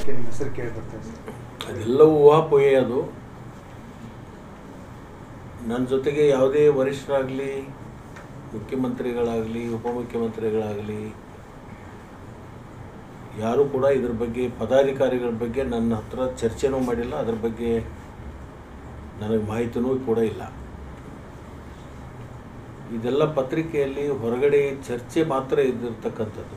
ಸ್ಥಾನಕ್ಕೆ ನಿಮ್ಮ ಹೆಸರು ಕೇಳಿ ಬರ್ತದೆ ಸರ್ ಅದೆಲ್ಲವೂ ಊಹಾಪೋಹೆ ಅದು ನನ್ನ ಜೊತೆಗೆ ಯಾವುದೇ ವರಿಷ್ಠರಾಗಲಿ ಮುಖ್ಯಮಂತ್ರಿಗಳಾಗಲಿ ಉಪಮುಖ್ಯಮಂತ್ರಿಗಳಾಗಲಿ ಯಾರೂ ಕೂಡ ಇದ್ರ ಬಗ್ಗೆ ಪದಾಧಿಕಾರಿಗಳ ಬಗ್ಗೆ ನನ್ನ ಹತ್ರ ಚರ್ಚೆನೂ ಮಾಡಿಲ್ಲ ಅದ್ರ ಬಗ್ಗೆ ನನಗೆ ಮಾಹಿತಿನೂ ಕೂಡ ಇಲ್ಲ ಇದೆಲ್ಲ ಪತ್ರಿಕೆಯಲ್ಲಿ ಹೊರಗಡೆ ಚರ್ಚೆ ಮಾತ್ರ ಇದ್ದಿರ್ತಕ್ಕಂಥದ್ದು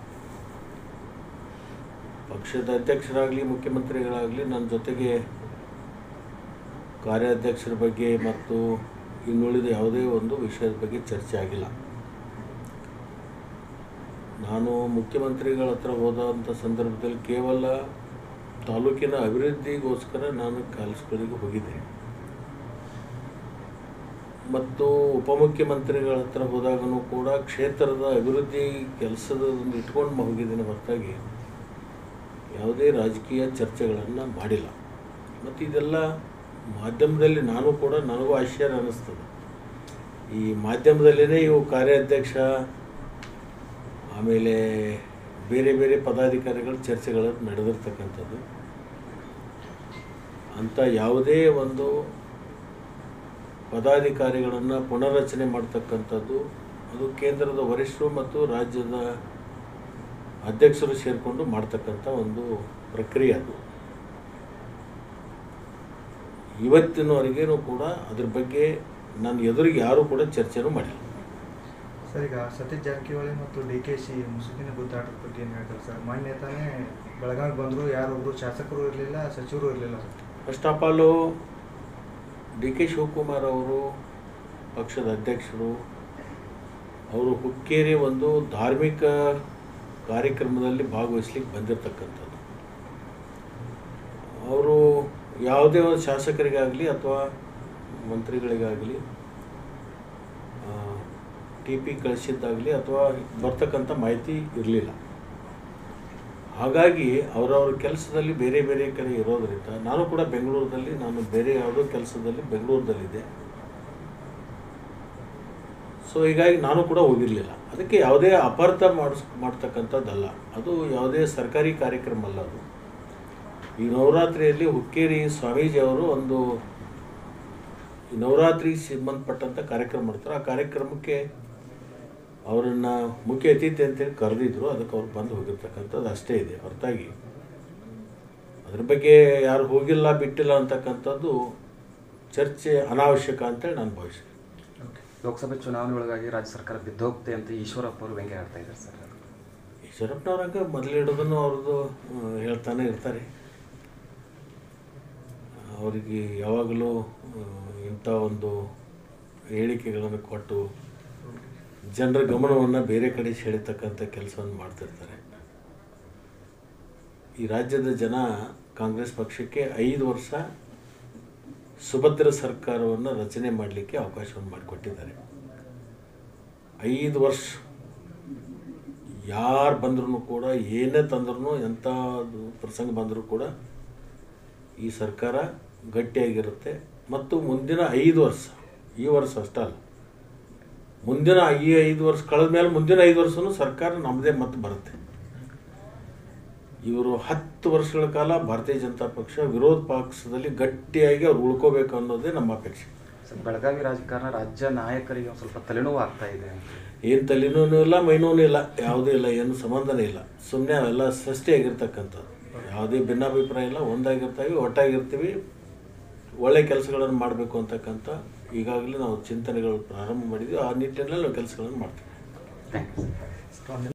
ಪಕ್ಷದ ಅಧ್ಯಕ್ಷರಾಗಲಿ ಮುಖ್ಯಮಂತ್ರಿಗಳಾಗಲಿ ನನ್ನ ಜೊತೆಗೆ ಕಾರ್ಯಾಧ್ಯಕ್ಷರ ಬಗ್ಗೆ ಮತ್ತು ಇನ್ನುಳಿದ ಯಾವುದೇ ಒಂದು ವಿಷಯದ ಬಗ್ಗೆ ಚರ್ಚೆ ಆಗಿಲ್ಲ ನಾನು ಮುಖ್ಯಮಂತ್ರಿಗಳ ಹತ್ರ ಹೋದಂಥ ಸಂದರ್ಭದಲ್ಲಿ ಕೇವಲ ತಾಲೂಕಿನ ಅಭಿವೃದ್ಧಿಗೋಸ್ಕರ ನಾನು ಕೆಲಸಗಳಿಗೆ ಹೋಗಿದ್ದೆ ಮತ್ತು ಉಪಮುಖ್ಯಮಂತ್ರಿಗಳ ಹತ್ರ ಹೋದಾಗನೂ ಕೂಡ ಕ್ಷೇತ್ರದ ಅಭಿವೃದ್ಧಿ ಕೆಲಸದ ಒಂದು ಇಟ್ಕೊಂಡು ಹೋಗಿದ್ದೀನಿ ಹೊರತಾಗಿ ಯಾವುದೇ ರಾಜಕೀಯ ಚರ್ಚೆಗಳನ್ನು ಮಾಡಿಲ್ಲ ಮತ್ತು ಇದೆಲ್ಲ ಮಾಧ್ಯಮದಲ್ಲಿ ನಾನು ಕೂಡ ನನಗೂ ಆಶ್ಚರ್ಯ ಅನ್ನಿಸ್ತದೆ ಈ ಮಾಧ್ಯಮದಲ್ಲೇ ಇವು ಕಾರ್ಯಾಧ್ಯಕ್ಷ ಆಮೇಲೆ ಬೇರೆ ಬೇರೆ ಪದಾಧಿಕಾರಿಗಳ ಚರ್ಚೆಗಳು ನಡೆದಿರ್ತಕ್ಕಂಥದ್ದು ಅಂಥ ಯಾವುದೇ ಒಂದು ಪದಾಧಿಕಾರಿಗಳನ್ನು ಪುನರ್ರಚನೆ ಮಾಡ್ತಕ್ಕಂಥದ್ದು ಅದು ಕೇಂದ್ರದ ವರಿಷ್ಠರು ಮತ್ತು ರಾಜ್ಯದ ಅಧ್ಯಕ್ಷರು ಸೇರಿಕೊಂಡು ಮಾಡ್ತಕ್ಕಂಥ ಒಂದು ಪ್ರಕ್ರಿಯೆ ಅದು ಇವತ್ತಿನವರೆಗೇನೂ ಕೂಡ ಅದ್ರ ಬಗ್ಗೆ ನನ್ನ ಎದುರಿಗೆ ಯಾರೂ ಕೂಡ ಚರ್ಚೆನೂ ಮಾಡಿಲ್ಲ ಸರ್ ಈಗ ಸತೀಶ್ ಜಾರಕಿಹೊಳಿ ಮತ್ತು ಡಿ ಕೆ ಶಿ ಮುಸುಕಿನ ಗುದ್ದಾಟದ ಬಗ್ಗೆ ಏನು ಹೇಳ್ತಾರೆ ಸರ್ ಮಾನ್ಯ ತಾನೇ ಬೆಳಗಾವಿಗೆ ಬಂದರು ಯಾರೊಬ್ಬರು ಶಾಸಕರು ಇರಲಿಲ್ಲ ಸಚಿವರು ಇರಲಿಲ್ಲ first of all D K Shivakumar ಅವರು ಪಕ್ಷದ ಅಧ್ಯಕ್ಷರು ಅವರು ಹುಕ್ಕೇರಿ ಒಂದು ಧಾರ್ಮಿಕ ಕಾರ್ಯಕ್ರಮದಲ್ಲಿ ಭಾಗವಹಿಸ್ಲಿಕ್ಕೆ ಬಂದಿರತಕ್ಕಂಥದ್ದು ಅವರು ಯಾವುದೇ ಒಂದು ಶಾಸಕರಿಗಾಗಲಿ ಅಥವಾ ಮಂತ್ರಿಗಳಿಗಾಗಲಿ ಟಿ ಪಿ ಕಳಿಸಿದ್ದಾಗಲಿ ಅಥವಾ ಬರ್ತಕ್ಕಂಥ ಮಾಹಿತಿ ಇರಲಿಲ್ಲ ಹಾಗಾಗಿ ಅವರವ್ರ ಕೆಲಸದಲ್ಲಿ ಬೇರೆ ಬೇರೆ ಕಡೆ ಇರೋದರಿಂದ ನಾನು ಕೂಡ ಬೆಂಗಳೂರಿನಲ್ಲಿ ನಾನು ಬೇರೆ ಯಾವುದೋ ಕೆಲಸದಲ್ಲಿ ಬೆಂಗಳೂರಿನಲ್ಲಿದ್ದೆ ಸೊ ಹೀಗಾಗಿ ನಾನು ಕೂಡ ಹೋಗಿರಲಿಲ್ಲ ಅದಕ್ಕೆ ಯಾವುದೇ ಅಪಾರ್ಥ ಮಾಡಿಸ್ ಮಾಡ್ತಕ್ಕಂಥದ್ದಲ್ಲ ಅದು ಯಾವುದೇ ಸರ್ಕಾರಿ ಕಾರ್ಯಕ್ರಮ ಅಲ್ಲ ಅದು ಈ ನವರಾತ್ರಿಯಲ್ಲಿ ಹುಕ್ಕೇರಿ ಸ್ವಾಮೀಜಿ ಅವರು ಒಂದು ಈ ನವರಾತ್ರಿ ಸಂಬಂಧಪಟ್ಟಂಥ ಕಾರ್ಯಕ್ರಮ ಮಾಡ್ತಾರೆ ಆ ಕಾರ್ಯಕ್ರಮಕ್ಕೆ ಅವರನ್ನು ಮುಖ್ಯ ಅತಿಥಿ ಅಂತೇಳಿ ಕರೆದಿದ್ರು ಅದಕ್ಕೆ ಅವ್ರು ಬಂದು ಹೋಗಿರ್ತಕ್ಕಂಥದ್ದು ಅಷ್ಟೇ ಇದೆ ಹೊರತಾಗಿ ಅದ್ರ ಬಗ್ಗೆ ಯಾರು ಹೋಗಿಲ್ಲ ಬಿಟ್ಟಿಲ್ಲ ಅಂತಕ್ಕಂಥದ್ದು ಚರ್ಚೆ ಅನಾವಶ್ಯಕ ಅಂತೇಳಿ ನಾನು ಭಾವಿಸ್ತೀನಿ ಲೋಕಸಭೆ ಚುನಾವಣೆ ಒಳಗಾಗಿ ರಾಜ್ಯ ಸರ್ಕಾರ ಬಿದ್ದೋಗ್ತೆ ಅಂತ ಈಶ್ವರಪ್ಪ ಅವರು ವ್ಯಂಗ್ಯ ಆಡ್ತಾ ಇದ್ದಾರೆ ಸರ್ ಈಶ್ವರಪ್ಪನವ್ರಂಗೆ ಮೊದಲಿಡೋದನ್ನು ಅವ್ರದ್ದು ಆ, ಹೇಳ್ತಾನೆ ಇರ್ತಾರೆ ಅವರಿಗೆ ಯಾವಾಗಲೂ ಆ, ಇಂಥ ಒಂದು ಹೇಳಿಕೆಗಳನ್ನು ಕೊಟ್ಟು ಜನರ ಗಮನವನ್ನು ಬೇರೆ ಕಡೆ ಸೆಳೀತಕ್ಕಂಥ ಕೆಲಸವನ್ನು ಮಾಡ್ತಿರ್ತಾರೆ ಈ ರಾಜ್ಯದ ಜನ ಕಾಂಗ್ರೆಸ್ ಪಕ್ಷಕ್ಕೆ ಐದು ವರ್ಷ ಸುಭದ್ರ ಸರ್ಕಾರವನ್ನು ರಚನೆ ಮಾಡಲಿಕ್ಕೆ ಅವಕಾಶವನ್ನು ಮಾಡಿಕೊಟ್ಟಿದ್ದಾರೆ ಐದು ವರ್ಷ ಯಾರು ಬಂದ್ರೂ ಕೂಡ ಏನೇ ತಂದ್ರೂ ಎಂಥ ಪ್ರಸಂಗ ಬಂದರೂ ಕೂಡ ಈ ಸರ್ಕಾರ ಗಟ್ಟಿಯಾಗಿರುತ್ತೆ ಮತ್ತು ಮುಂದಿನ ಐದು ವರ್ಷ ಈ ವರ್ಷ ಅಷ್ಟಲ್ಲ ಮುಂದಿನ ಈ ಐದು ವರ್ಷ ಕಳೆದ ಮೇಲೆ ಮುಂದಿನ ಐದು ವರ್ಷನೂ ಸರ್ಕಾರ ನಮ್ಮದೇ ಮತ್ತೆ ಬರುತ್ತೆ ಇವರು ಹತ್ತು ವರ್ಷಗಳ ಕಾಲ ಭಾರತೀಯ ಜನತಾ ಪಕ್ಷ ವಿರೋಧ ಪಕ್ಷದಲ್ಲಿ ಗಟ್ಟಿಯಾಗಿ ಅವ್ರು ಉಳ್ಕೋಬೇಕು ಅನ್ನೋದೇ ನಮ್ಮ ಅಪೇಕ್ಷೆ ಸರ್ ಬೆಳಗಾವಿ ರಾಜಕಾರಣ ರಾಜ್ಯ ನಾಯಕರಿಗೆ ಒಂದು ಸ್ವಲ್ಪ ತಲೆನೋವು ಆಗ್ತಾ ಇದೆ ಅಂತ ಏನು ತಲೆನೋವು ಇಲ್ಲ ಮೈನೋನು ಇಲ್ಲ ಯಾವುದೂ ಇಲ್ಲ ಏನು ಸಂಬಂಧನೇ ಇಲ್ಲ ಸುಮ್ಮನೆ ಅವೆಲ್ಲ ಸೃಷ್ಟಿಯಾಗಿರ್ತಕ್ಕಂಥದ್ದು ಯಾವುದೇ ಭಿನ್ನಾಭಿಪ್ರಾಯ ಇಲ್ಲ ಒಂದಾಗಿರ್ತೀವಿ ಒಟ್ಟಾಗಿರ್ತೀವಿ ಒಳ್ಳೆ ಕೆಲಸಗಳನ್ನು ಮಾಡಬೇಕು ಅಂತಕ್ಕಂಥ ಈಗಾಗಲೇ ನಾವು ಚಿಂತನೆಗಳು ಪ್ರಾರಂಭ ಮಾಡಿದ್ವಿ ಆ ನಿಟ್ಟಿನಲ್ಲಿ ನಾವು ಕೆಲಸಗಳನ್ನು ಮಾಡ್ತೀವಿ ಥ್ಯಾಂಕ್ ಯು ಸರ್ ಸ್ಪಂದನೆ